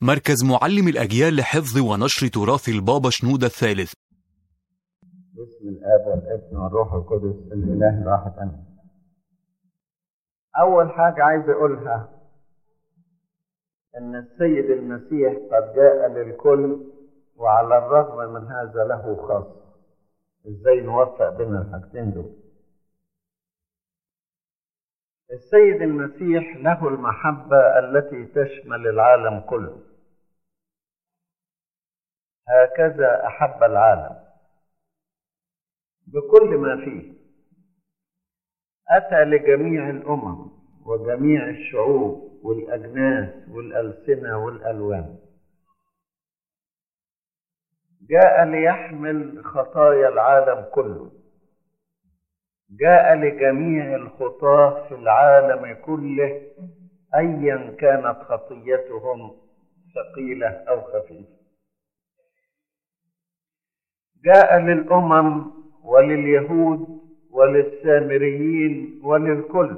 مركز معلم الأجيال لحفظ ونشر تراث البابا شنودة الثالث باسم الاب والابن والروح القدس الاله الواحد امين اول حاجه عايز اقولها ان السيد المسيح قد جاء للكل وعلى الرغم من هذا له خاص ازاي نوفق بين الحاجتين دول السيد المسيح له المحبه التي تشمل العالم كله هكذا احب العالم بكل ما فيه أتى لجميع الأمم وجميع الشعوب والأجناس والألسنة والألوان جاء ليحمل خطايا العالم كله جاء لجميع الخطاة في العالم كله أيا كانت خطيتهم ثقيلة أو خفيفة جاء للأمم ولليهود وللسامريين وللكل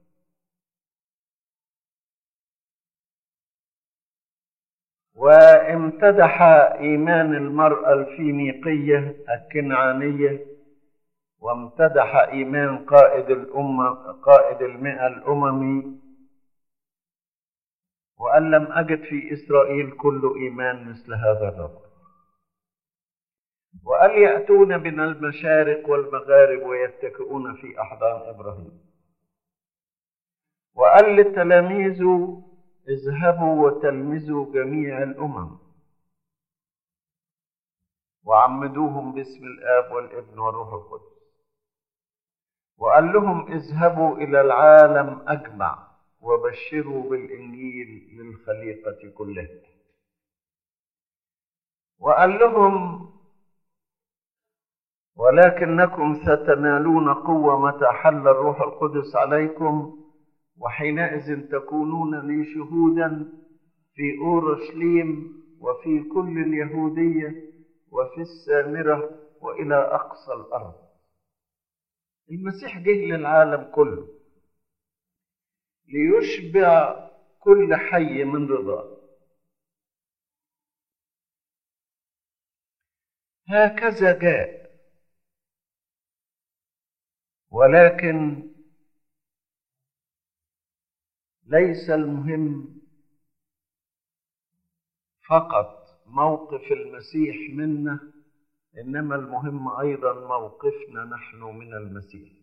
وامتدح ايمان المراه الفينيقيه الكنعانيه وامتدح ايمان قائد الامه قائد المئه الاممي وان لم اجد في اسرائيل كل ايمان مثل هذا الرجل وقال يأتون من المشارق والمغارب ويتكئون في أحضان إبراهيم وقال للتلاميذ اذهبوا وتلمذوا جميع الأمم وعمدوهم باسم الآب والابن والروح القدس وقال لهم اذهبوا إلى العالم أجمع وبشروا بالإنجيل للخليقة كلها وقال لهم ولكنكم ستنالون قوة متى حل الروح القدس عليكم وحينئذ تكونون لي شهودا في أورشليم وفي كل اليهودية وفي السامرة وإلى أقصى الأرض المسيح جه للعالم كله ليشبع كل حي من رضاه هكذا جاء ولكن ليس المهم فقط موقف المسيح منا انما المهم ايضا موقفنا نحن من المسيح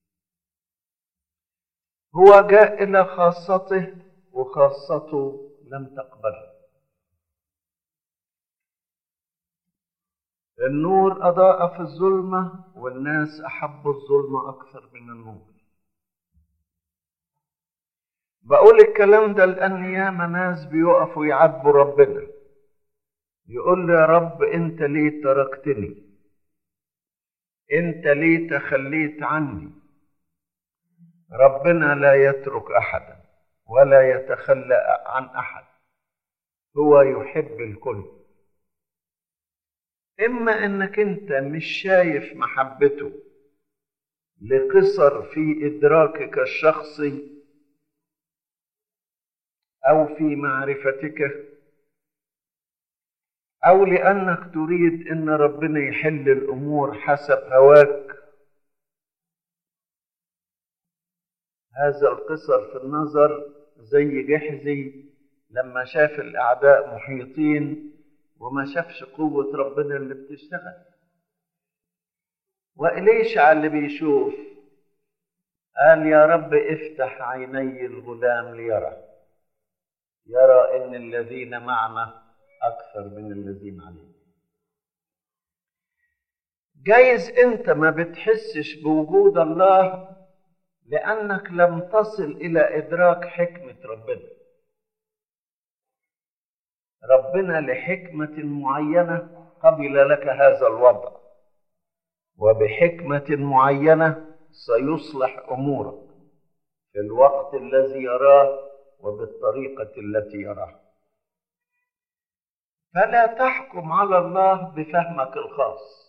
هو جاء الى خاصته وخاصته لم تقبله النور أضاء في الظلمة والناس أحبوا الظلمة أكثر من النور بقول الكلام ده لأن ياما ناس بيقفوا يعاتبوا ربنا يقول له يا رب أنت ليه تركتني أنت ليه تخليت عني ربنا لا يترك أحدا ولا يتخلى عن أحد هو يحب الكل إما إنك أنت مش شايف محبته لقصر في إدراكك الشخصي أو في معرفتك أو لأنك تريد إن ربنا يحل الأمور حسب هواك هذا القصر في النظر زي جحزي لما شاف الأعداء محيطين وما شافش قوة ربنا اللي بتشتغل وإليشع اللي بيشوف قال يا رب افتح عيني الغلام ليرى يرى ان الذين معنا اكثر من الذين علينا جايز انت ما بتحسش بوجود الله لانك لم تصل الى ادراك حكمه ربنا ربنا لحكمة معينة قبل لك هذا الوضع وبحكمة معينة سيصلح أمورك في الوقت الذي يراه وبالطريقة التي يراها فلا تحكم على الله بفهمك الخاص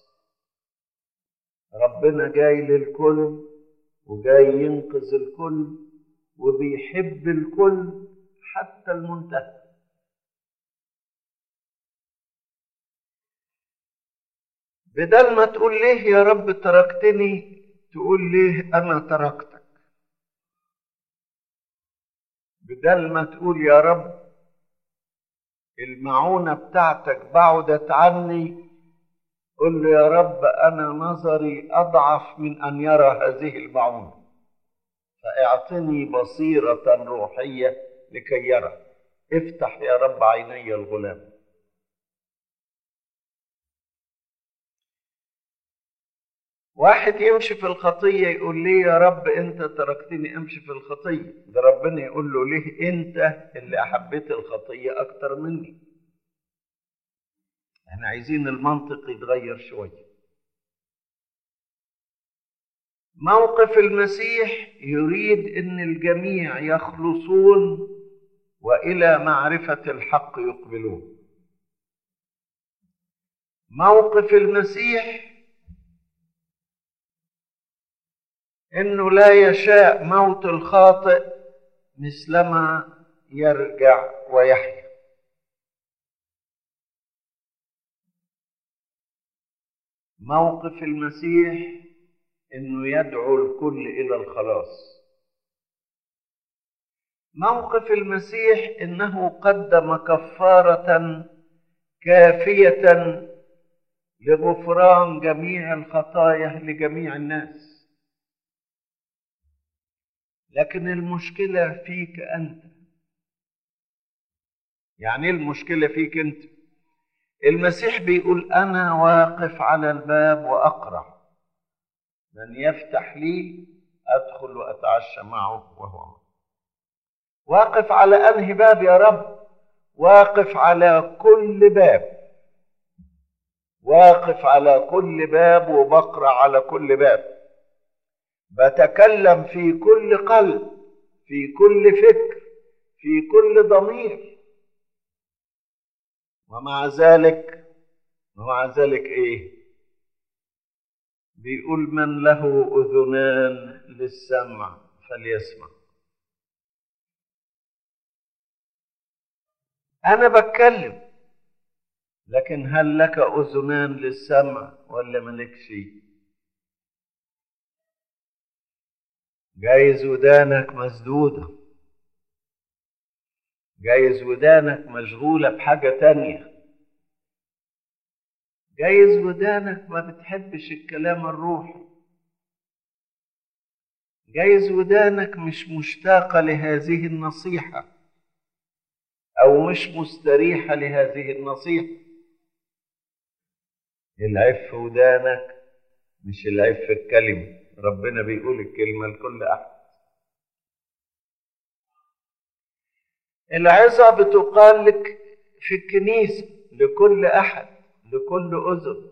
ربنا جاي للكل وجاي ينقذ الكل وبيحب الكل حتى المنتهى بدل ما تقول ليه يا رب تركتني تقول ليه انا تركتك بدل ما تقول يا رب المعونة بتاعتك بعدت عني قل له يا رب أنا نظري أضعف من أن يرى هذه المعونة فاعطني بصيرة روحية لكي يرى افتح يا رب عيني الغلام واحد يمشي في الخطية يقول ليه يا رب أنت تركتني أمشي في الخطية ده ربنا يقول له ليه أنت اللي أحبيت الخطية أكتر مني احنا عايزين المنطق يتغير شوية موقف المسيح يريد ان الجميع يخلصون والى معرفة الحق يقبلون موقف المسيح انه لا يشاء موت الخاطئ مثلما يرجع ويحيا موقف المسيح انه يدعو الكل الى الخلاص موقف المسيح انه قدم كفاره كافيه لغفران جميع الخطايا لجميع الناس لكن المشكله فيك انت يعني ايه المشكله فيك انت المسيح بيقول انا واقف على الباب واقرع من يفتح لي ادخل واتعشى معه وهو معه واقف على انهي باب يا رب واقف على كل باب واقف على كل باب وبقرع على كل باب بتكلم في كل قلب في كل فكر في كل ضمير ومع ذلك ومع ذلك ايه بيقول من له اذنان للسمع فليسمع انا بتكلم لكن هل لك اذنان للسمع ولا ملكش جايز ودانك مسدوده جايز ودانك مشغولة بحاجة تانية جايز ودانك ما بتحبش الكلام الروحي جايز ودانك مش مشتاقة لهذه النصيحة أو مش مستريحة لهذه النصيحة العيب في ودانك مش العيب في الكلمة ربنا بيقول الكلمة لكل أحد العظة بتقال لك في الكنيسة لكل أحد لكل أذن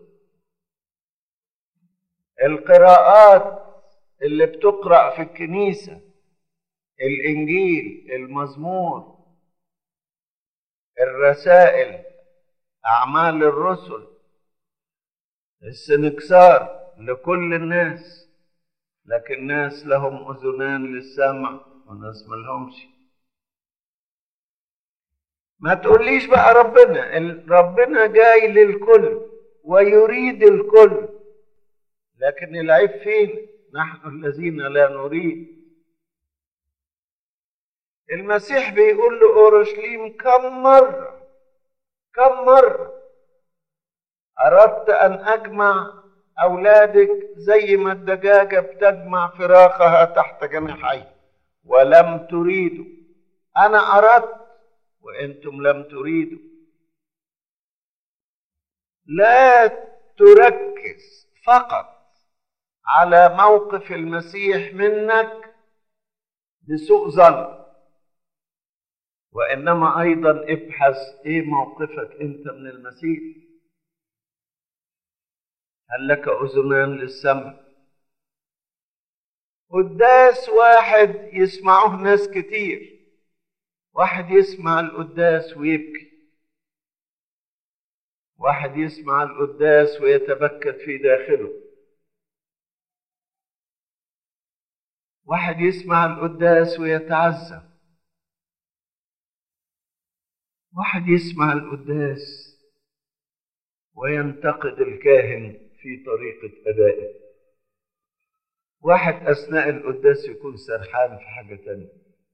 القراءات اللي بتقرأ في الكنيسة الإنجيل المزمور الرسائل أعمال الرسل السنكسار لكل الناس لكن ناس لهم أذنان للسمع وناس ملهمش ما تقوليش بقى ربنا ربنا جاي للكل ويريد الكل لكن العيب فين نحن الذين لا نريد المسيح بيقول لأورشليم كم مرة كم مرة أردت أن أجمع أولادك زي ما الدجاجة بتجمع فراخها تحت جناحيه ولم تريدوا أنا أردت وانتم لم تريدوا لا تركز فقط على موقف المسيح منك بسوء ظن وانما ايضا ابحث ايه موقفك انت من المسيح هل لك اذنان للسمع قداس واحد يسمعوه ناس كتير واحد يسمع القداس ويبكي واحد يسمع القداس ويتبكت في داخله واحد يسمع القداس ويتعزى واحد يسمع القداس وينتقد الكاهن في في طريقة أدائه واحد أثناء القداس يكون سرحان في حاجة تانية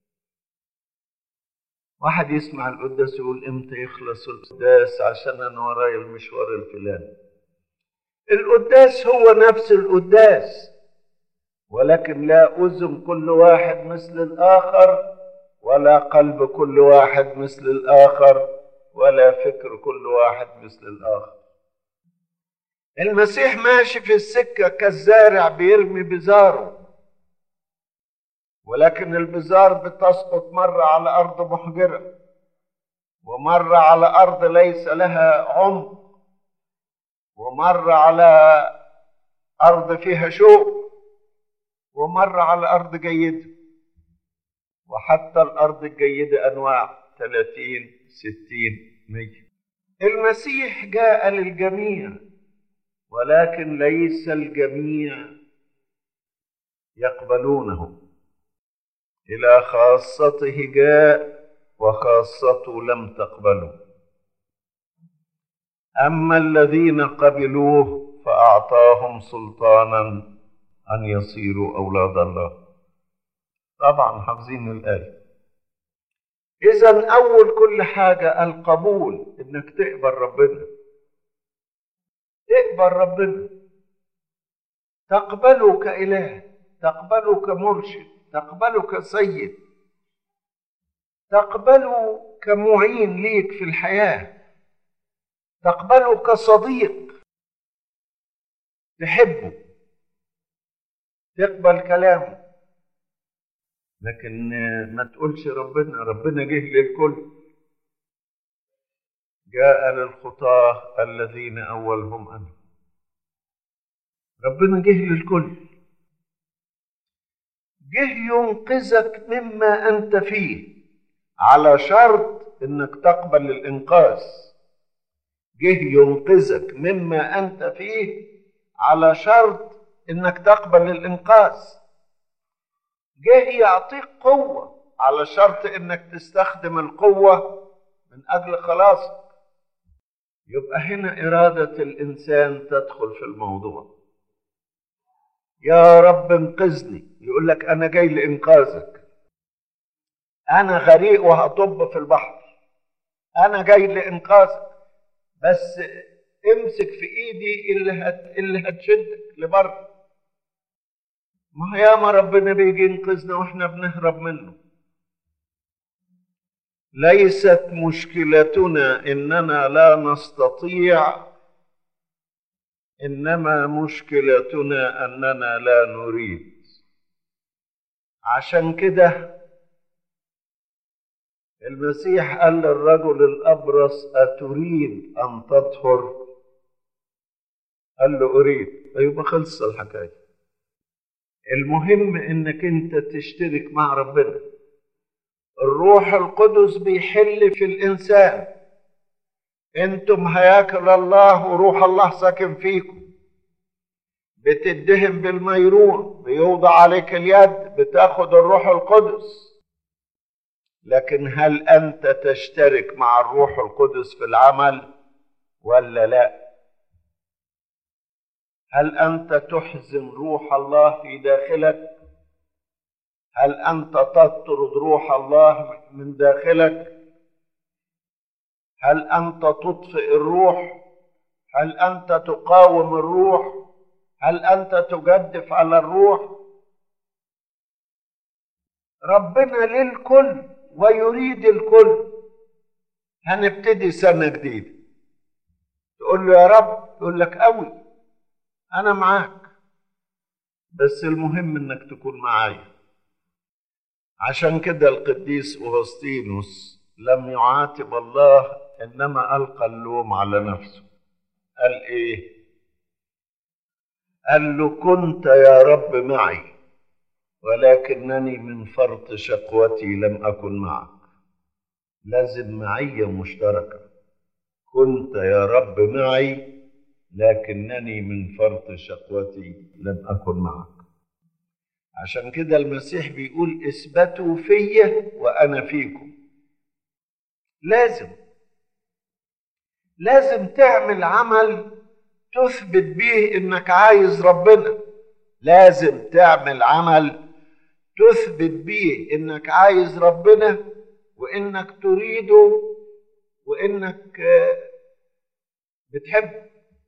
واحد يسمع القداس يقول امتى يخلص القداس عشان انا ورايا المشوار الفلاني القداس هو نفس القداس ولكن لا اذن كل واحد مثل الاخر ولا قلب كل واحد مثل الاخر ولا فكر كل واحد مثل الاخر المسيح ماشي في السكه كالزارع بيرمي بزاره ولكن البزار بتسقط مرة على أرض محجرة ومرة على أرض ليس لها عمق ومرة على أرض فيها شوك ومرة على أرض جيدة وحتى الأرض الجيدة أنواع ثلاثين ستين مية المسيح جاء للجميع ولكن ليس الجميع يقبلونه إلى خاصته جاء وخاصته لم تقبله أما الذين قبلوه فأعطاهم سلطانا أن يصيروا أولاد الله طبعا حافظين الآية إذا أول كل حاجة القبول إنك تقبل ربنا تقبل ربنا تقبله كإله تقبله كمرشد تقبله كسيد تقبله كمعين ليك في الحياة تقبله كصديق تحبه تقبل كلامه لكن ما تقولش ربنا ربنا جه للكل جاء للخطاة الذين أولهم أنا ربنا جه للكل جه ينقذك مما انت فيه على شرط انك تقبل الانقاذ جه ينقذك مما انت فيه على شرط انك تقبل الانقاذ جه يعطيك قوه على شرط انك تستخدم القوه من اجل خلاصك يبقى هنا اراده الانسان تدخل في الموضوع يا رب انقذني يقول لك انا جاي لانقاذك انا غريق وهطب في البحر انا جاي لانقاذك بس امسك في ايدي اللي هت... اللي هتشدك لبره ما ياما ربنا بيجي ينقذنا واحنا بنهرب منه ليست مشكلتنا اننا لا نستطيع انما مشكلتنا اننا لا نريد عشان كده المسيح قال للرجل الابرص اتريد ان تطهر قال له اريد يبقى خلص الحكايه المهم انك انت تشترك مع ربنا الروح القدس بيحل في الانسان انتم هياكل الله وروح الله ساكن فيكم بتدهن بالميرون بيوضع عليك اليد بتاخد الروح القدس لكن هل انت تشترك مع الروح القدس في العمل ولا لا هل انت تحزن روح الله في داخلك هل انت تطرد روح الله من داخلك هل انت تطفئ الروح هل انت تقاوم الروح هل انت تجدف على الروح ربنا للكل ويريد الكل هنبتدي سنه جديده تقول له يا رب يقول لك قوي انا معاك بس المهم انك تكون معايا عشان كده القديس اغسطينوس لم يعاتب الله انما القى اللوم على نفسه قال ايه قال له كنت يا رب معي ولكنني من فرط شقوتي لم اكن معك لازم معيه مشتركه كنت يا رب معي لكنني من فرط شقوتي لم اكن معك عشان كده المسيح بيقول اثبتوا فيا وانا فيكم لازم لازم تعمل عمل تثبت بيه انك عايز ربنا لازم تعمل عمل تثبت بيه انك عايز ربنا وانك تريده وانك بتحبه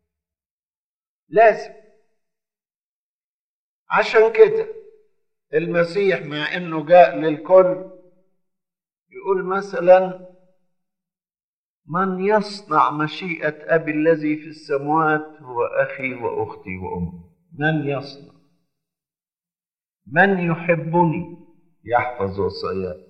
لازم عشان كده المسيح مع انه جاء للكل يقول مثلا من يصنع مشيئة أبي الذي في السماوات هو أخي وأختي وأمي من يصنع من يحبني يحفظ وصاياي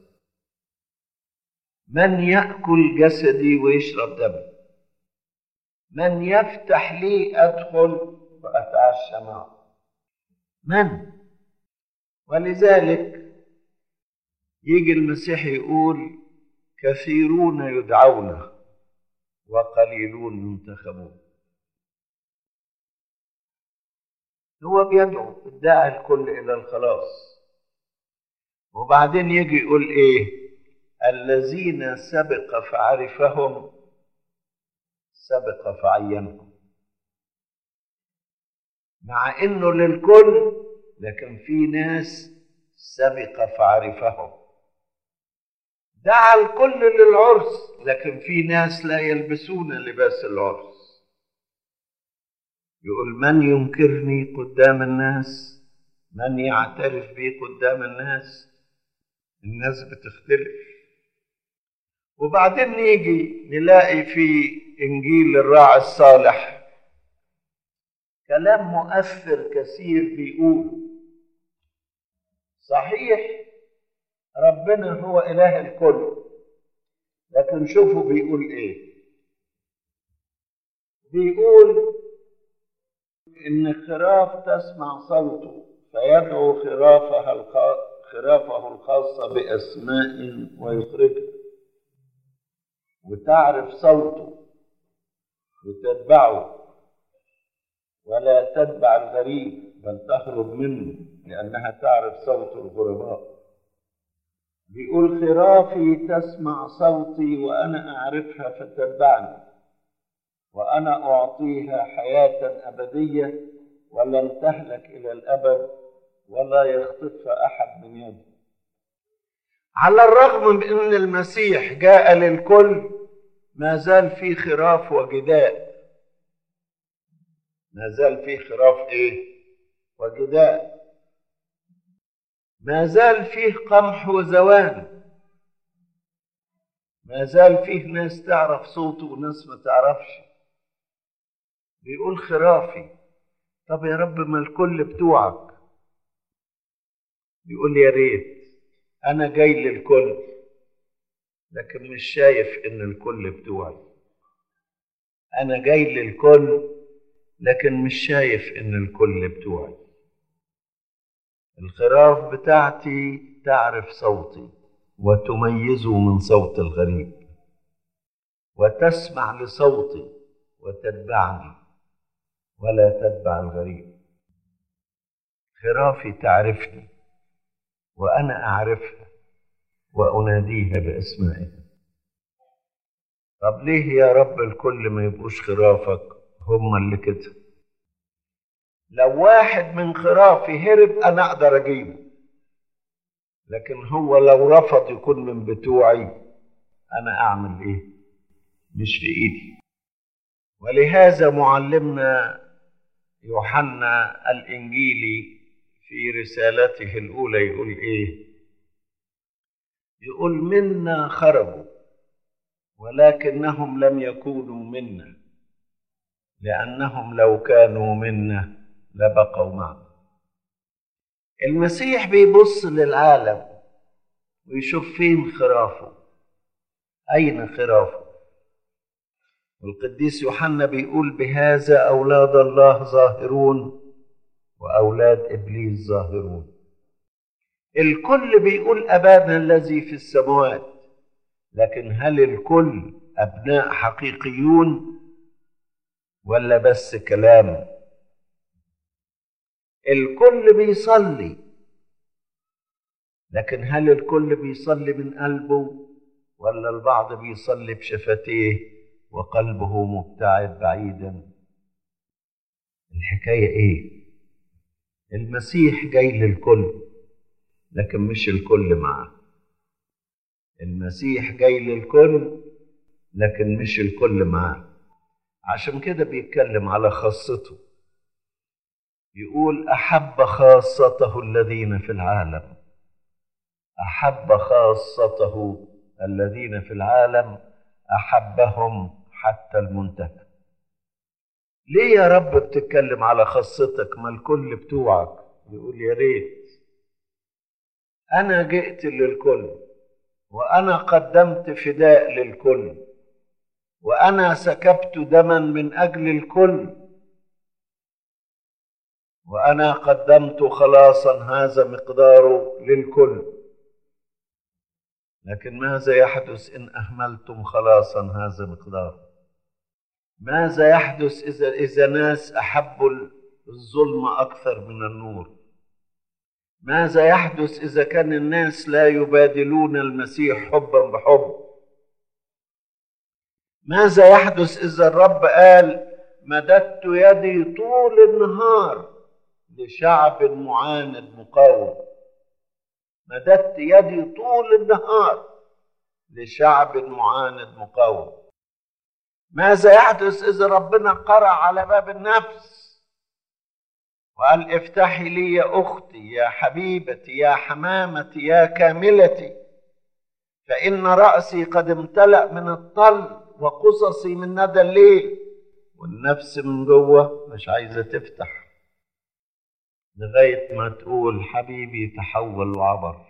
من يأكل جسدي ويشرب دمي من يفتح لي أدخل وأتعشى معه من ولذلك يجي المسيح يقول كثيرون يدعون وقليلون ينتخبون هو بيدعو ادعى الكل الى الخلاص وبعدين يجي يقول ايه الذين سبق فعرفهم سبق فعينهم مع انه للكل لكن في ناس سبق فعرفهم دعا الكل للعرس لكن في ناس لا يلبسون لباس العرس يقول من ينكرني قدام الناس من يعترف بي قدام الناس الناس بتختلف وبعدين نيجي نلاقي في انجيل الراعي الصالح كلام مؤثر كثير بيقول صحيح ربنا هو اله الكل لكن شوفوا بيقول ايه بيقول ان خراف تسمع صوته فيدعو خرافها الخاص خرافه الخاصة بأسماء ويخرجها وتعرف صوته وتتبعه ولا تتبع الغريب بل تهرب منه لأنها تعرف صوت الغرباء بيقول خرافي تسمع صوتي وأنا أعرفها فتتبعني وأنا أعطيها حياة أبدية ولن تهلك إلى الأبد ولا يخطفها أحد من يدي على الرغم من أن المسيح جاء للكل ما زال في خراف وجداء ما زال في خراف ايه وجداء ما زال فيه قمح وزوان ما زال فيه ناس تعرف صوته وناس ما تعرفش بيقول خرافي طب يا رب ما الكل بتوعك يقول يا ريت انا جاي للكل لكن مش شايف ان الكل بتوعي انا جاي للكل لكن مش شايف ان الكل بتوعي الخراف بتاعتي تعرف صوتي وتميزه من صوت الغريب وتسمع لصوتي وتتبعني ولا تتبع الغريب خرافي تعرفني وانا اعرفها واناديها باسمائها طب ليه يا رب الكل ما يبقوش خرافك هم اللي كده لو واحد من خرافي هرب انا اقدر اجيبه لكن هو لو رفض يكون من بتوعي انا اعمل ايه مش في ايدي ولهذا معلمنا يوحنا الانجيلي في رسالته الاولى يقول ايه يقول منا خرجوا ولكنهم لم يكونوا منا لأنهم لو كانوا منا لبقوا معنا المسيح بيبص للعالم ويشوف فين خرافه أين خرافه والقديس يوحنا بيقول بهذا أولاد الله ظاهرون وأولاد إبليس ظاهرون الكل بيقول أبانا الذي في السماوات لكن هل الكل أبناء حقيقيون ولا بس كلام الكل بيصلي لكن هل الكل بيصلي من قلبه ولا البعض بيصلي بشفتيه وقلبه مبتعد بعيدا الحكاية إيه؟ المسيح جاي للكل لكن مش الكل معاه المسيح جاي للكل لكن مش الكل معاه عشان كده بيتكلم على خاصته يقول احب خاصته الذين في العالم احب خاصته الذين في العالم احبهم حتى المنتهى ليه يا رب بتتكلم على خاصتك ما الكل بتوعك يقول يا ريت انا جئت للكل وانا قدمت فداء للكل وانا سكبت دما من اجل الكل وانا قدمت خلاصا هذا مقداره للكل لكن ماذا يحدث ان اهملتم خلاصا هذا مقداره ماذا يحدث اذا اذا ناس احبوا الظلم اكثر من النور ماذا يحدث اذا كان الناس لا يبادلون المسيح حبا بحب ماذا يحدث اذا الرب قال مددت يدي طول النهار لشعب معاند مقاوم مددت يدي طول النهار لشعب معاند مقاوم ماذا يحدث اذا ربنا قرع على باب النفس وقال افتحي لي يا اختي يا حبيبتي يا حمامتي يا كاملتي فان راسي قد امتلا من الطل وقصصي من ندى الليل والنفس من جوه مش عايزه تفتح لغايه ما تقول حبيبي تحول وعبر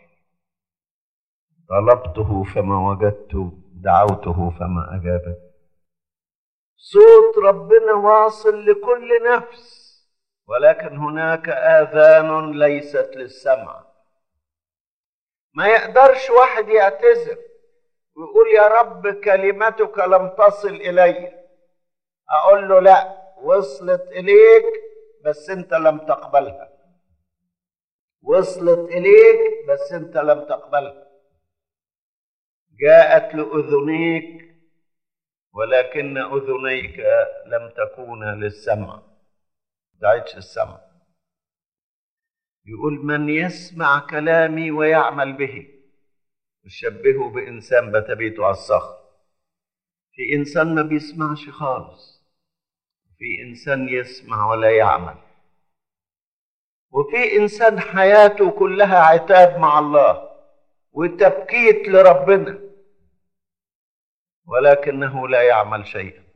طلبته فما وجدته دعوته فما اجابت صوت ربنا واصل لكل نفس ولكن هناك آذان ليست للسمع ما يقدرش واحد يعتذر ويقول يا رب كلمتك لم تصل إلي أقول له لا وصلت إليك بس أنت لم تقبلها وصلت إليك بس أنت لم تقبلها جاءت لأذنيك ولكن أذنيك لم تكونا للسمع دعيتش السمع يقول من يسمع كلامي ويعمل به يشبهه بإنسان بتبيته على الصخر في إنسان ما بيسمعش خالص في إنسان يسمع ولا يعمل وفي إنسان حياته كلها عتاب مع الله وتبكيت لربنا ولكنه لا يعمل شيئا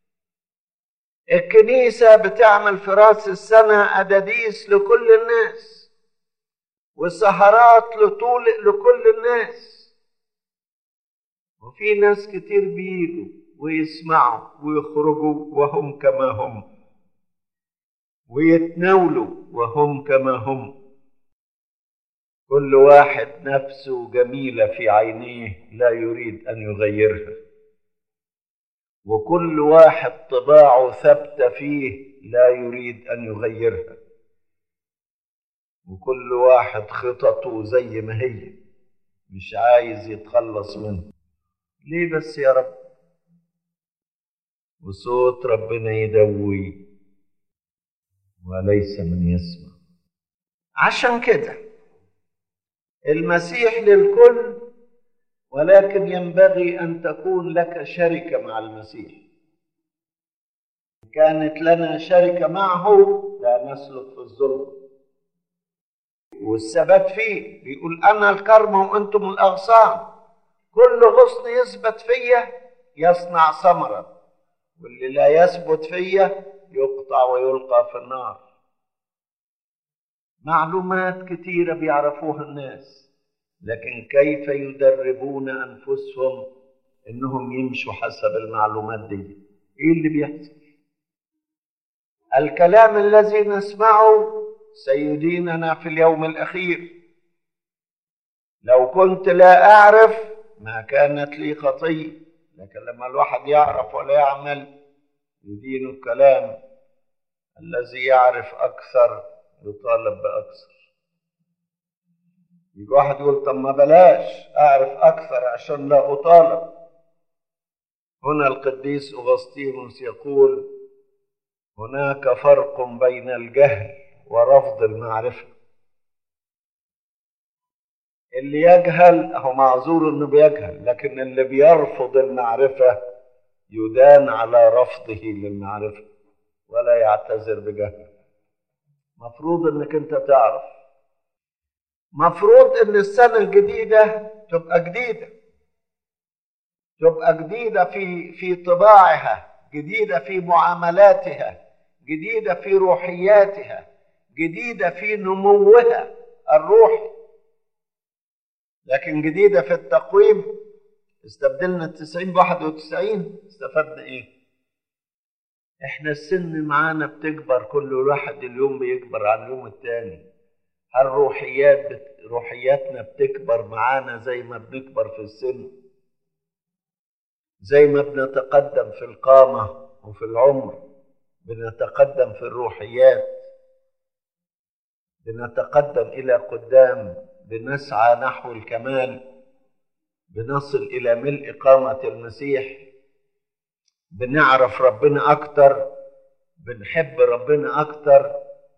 الكنيسة بتعمل في راس السنة أداديس لكل الناس وسهرات لطول لكل الناس وفي ناس كتير بيجوا ويسمعوا ويخرجوا وهم كما هم ويتناولوا وهم كما هم كل واحد نفسه جميلة في عينيه لا يريد أن يغيرها وكل واحد طباعه ثابتة فيه لا يريد أن يغيرها وكل واحد خططه زي ما هي مش عايز يتخلص منها ليه بس يا رب وصوت ربنا يدوي وليس من يسمع عشان كده المسيح للكل ولكن ينبغي ان تكون لك شركه مع المسيح كانت لنا شركه معه لا نسلك في الظلم والثبات فيه بيقول انا الكرمه وانتم الاغصان كل غصن يثبت فيا يصنع ثمرا واللي لا يثبت فيا يقطع ويلقى في النار معلومات كتيره بيعرفوها الناس لكن كيف يدربون انفسهم انهم يمشوا حسب المعلومات دي ايه اللي بيحصل الكلام الذي نسمعه سيديننا في اليوم الاخير لو كنت لا اعرف ما كانت لي خطيه لكن لما الواحد يعرف ولا يعمل يدين الكلام الذي يعرف اكثر يطالب باكثر يجي واحد يقول طب ما بلاش اعرف اكثر عشان لا اطالب هنا القديس اغسطينوس يقول هناك فرق بين الجهل ورفض المعرفة اللي يجهل هو معذور انه بيجهل لكن اللي بيرفض المعرفة يدان على رفضه للمعرفة ولا يعتذر بجهل مفروض انك انت تعرف مفروض ان السنة الجديدة تبقى جديدة تبقى جديدة في في طباعها جديدة في معاملاتها جديدة في روحياتها جديدة في نموها الروحي لكن جديدة في التقويم استبدلنا التسعين بواحد وتسعين استفدنا ايه احنا السن معانا بتكبر كل واحد اليوم بيكبر عن اليوم التاني الروحيات بت... روحياتنا بتكبر معانا زي ما بنكبر في السن زي ما بنتقدم في القامة وفي العمر بنتقدم في الروحيات بنتقدم إلى قدام بنسعى نحو الكمال بنصل إلى ملء قامة المسيح بنعرف ربنا أكتر بنحب ربنا أكتر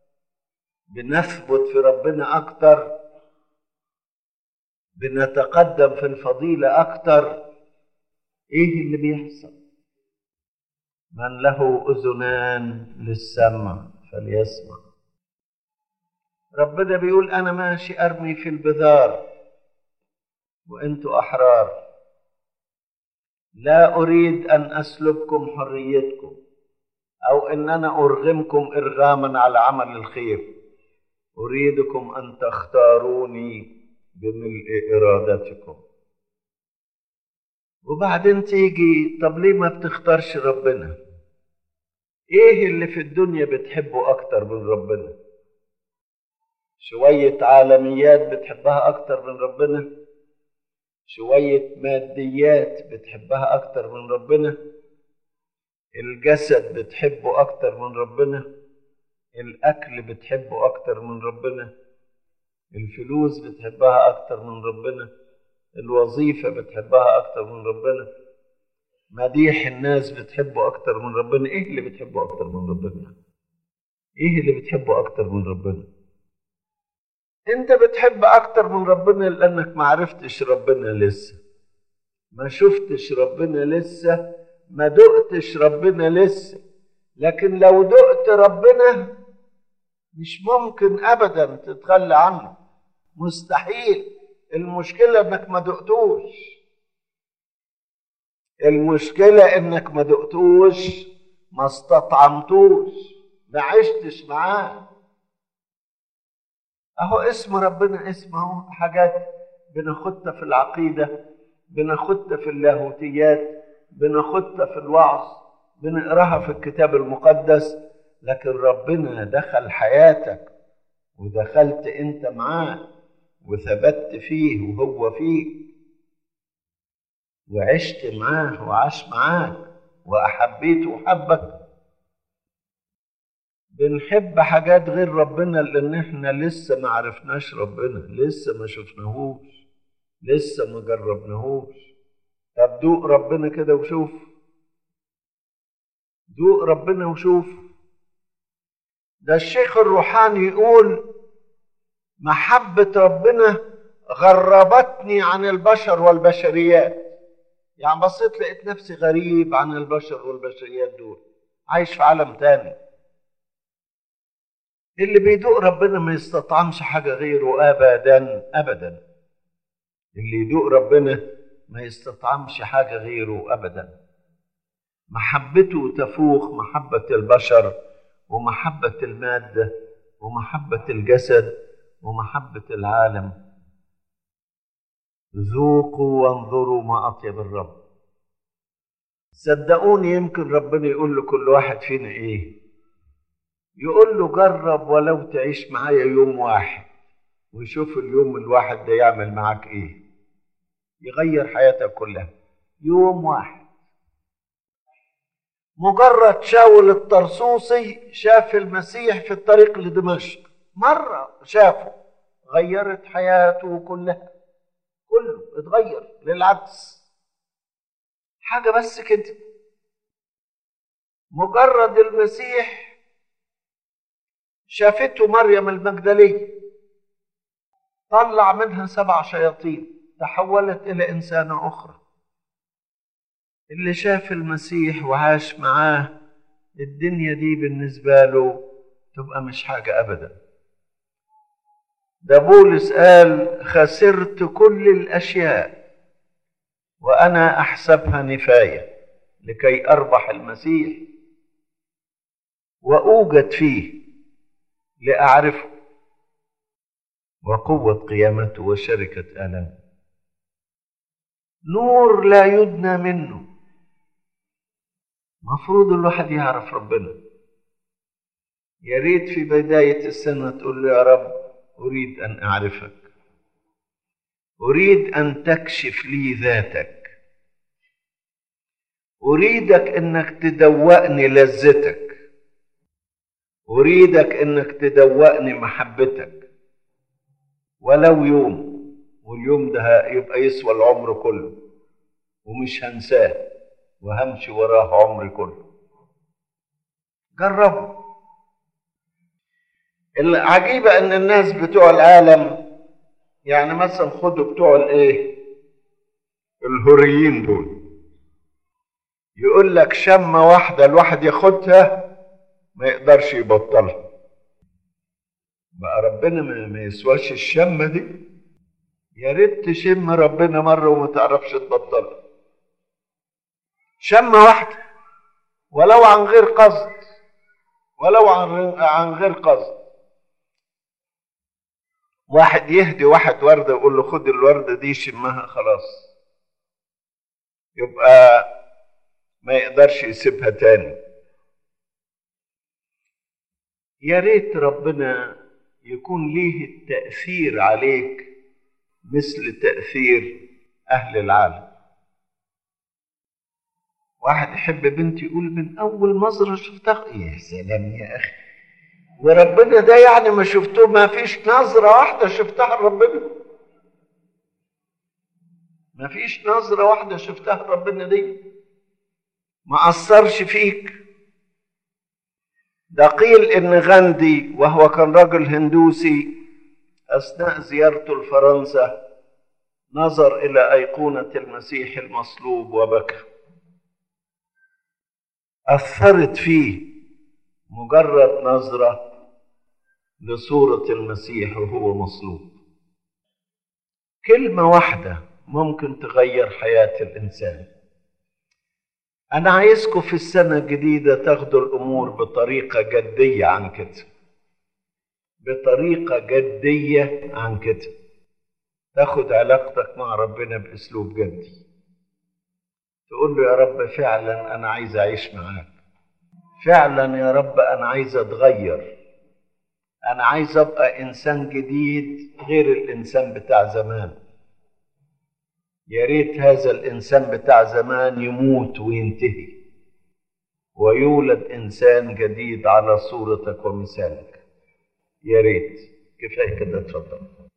بنثبت في ربنا أكتر بنتقدم في الفضيلة أكتر إيه اللي بيحصل من له أذنان للسمع فليسمع ربنا بيقول أنا ماشي أرمي في البذار وأنتوا أحرار لا أريد أن أسلبكم حريتكم أو أن أنا أرغمكم إرغاما على عمل الخير أريدكم أن تختاروني بملء إرادتكم وبعدين تيجي طب ليه ما بتختارش ربنا ايه اللي في الدنيا بتحبه اكتر من ربنا شوية عالميات بتحبها اكتر من ربنا شوية ماديات بتحبها اكتر من ربنا الجسد بتحبه اكتر من ربنا الاكل بتحبه اكتر من ربنا الفلوس بتحبها اكتر من ربنا الوظيفة بتحبها أكتر من ربنا مديح الناس بتحبه أكتر من ربنا إيه اللي بتحبه أكتر من ربنا إيه اللي بتحبه أكتر من ربنا أنت بتحب أكتر من ربنا لأنك ما عرفتش ربنا لسه ما شفتش ربنا لسه ما دقتش ربنا لسه لكن لو دقت ربنا مش ممكن أبدا تتخلى عنه مستحيل المشكلة انك ما دقتوش المشكلة انك ما دقتوش ما استطعمتوش ما عشتش معاه اهو اسم ربنا اسم اهو حاجات بناخدها في العقيدة بناخدها في اللاهوتيات بناخدها في الوعظ بنقراها في الكتاب المقدس لكن ربنا دخل حياتك ودخلت انت معاه وثبت فيه وهو فيك وعشت معاه وعاش معاك وأحبيته وحبك بنحب حاجات غير ربنا لأن احنا لسه ما عرفناش ربنا لسه ما شفناهوش لسه ما جربناهوش طب دوق ربنا كده وشوف دوق ربنا وشوف ده الشيخ الروحاني يقول محبة ربنا غربتني عن البشر والبشريات يعني بصيت لقيت نفسي غريب عن البشر والبشريات دول عايش في عالم تاني اللي بيدوق ربنا ما يستطعمش حاجة غيره أبدا أبدا اللي يدوق ربنا ما يستطعمش حاجة غيره أبدا محبته تفوق محبة البشر ومحبة المادة ومحبة الجسد ومحبة العالم ذوقوا وانظروا ما أطيب الرب صدقوني يمكن ربنا يقول لكل واحد فينا إيه يقول له جرب ولو تعيش معايا يوم واحد وشوف اليوم الواحد ده يعمل معاك إيه يغير حياتك كلها يوم واحد مجرد شاول الطرسوسي شاف المسيح في الطريق لدمشق مرة شافه غيرت حياته كلها كله اتغير للعكس حاجة بس كده مجرد المسيح شافته مريم المجدلية طلع منها سبع شياطين تحولت إلى إنسانة أخرى اللي شاف المسيح وعاش معاه الدنيا دي بالنسبة له تبقى مش حاجة أبدا ده بولس قال خسرت كل الأشياء وأنا أحسبها نفاية لكي أربح المسيح وأوجد فيه لأعرفه وقوة قيامته وشركة آلامه نور لا يدنى منه مفروض الواحد يعرف ربنا يا ريت في بداية السنة تقول له يا رب أريد أن أعرفك أريد أن تكشف لي ذاتك أريدك أنك تدوقني لذتك أريدك أنك تدوقني محبتك ولو يوم واليوم ده يبقى يسوى العمر كله ومش هنساه وهمشي وراه عمري كله جربوا العجيبة ان الناس بتوع العالم يعني مثلا خدوا بتوع الايه الهوريين دول يقول لك شمة واحدة الواحد ياخدها ما يقدرش يبطلها بقى ربنا ما يسواش الشمة دي يا ريت تشم ربنا مرة وما تعرفش تبطلها شمة واحدة ولو عن غير قصد ولو عن عن غير قصد واحد يهدي واحد وردة ويقول له خد الوردة دي شمها خلاص يبقى ما يقدرش يسيبها تاني يا ريت ربنا يكون ليه التأثير عليك مثل تأثير أهل العالم واحد يحب بنت يقول من أول نظرة شفتها يا سلام يا أخي وربنا ده يعني ما شفتوه ما فيش نظرة واحدة شفتها لربنا ما فيش نظرة واحدة شفتها لربنا دي ما أثرش فيك ده قيل إن غاندي وهو كان رجل هندوسي أثناء زيارته لفرنسا نظر إلى أيقونة المسيح المصلوب وبكى أثرت فيه مجرد نظرة لصورة المسيح وهو مصلوب كلمة واحدة ممكن تغير حياة الإنسان أنا عايزكم في السنة الجديدة تاخدوا الأمور بطريقة جدية عن كده بطريقة جدية عن كده تاخد علاقتك مع ربنا بأسلوب جدي تقول له يا رب فعلا أنا عايز أعيش معاك فعلا يا رب أنا عايز أتغير أنا عايز أبقى إنسان جديد غير الإنسان بتاع زمان يا ريت هذا الإنسان بتاع زمان يموت وينتهي ويولد إنسان جديد على صورتك ومثالك يا ريت كفاية كده اتفضل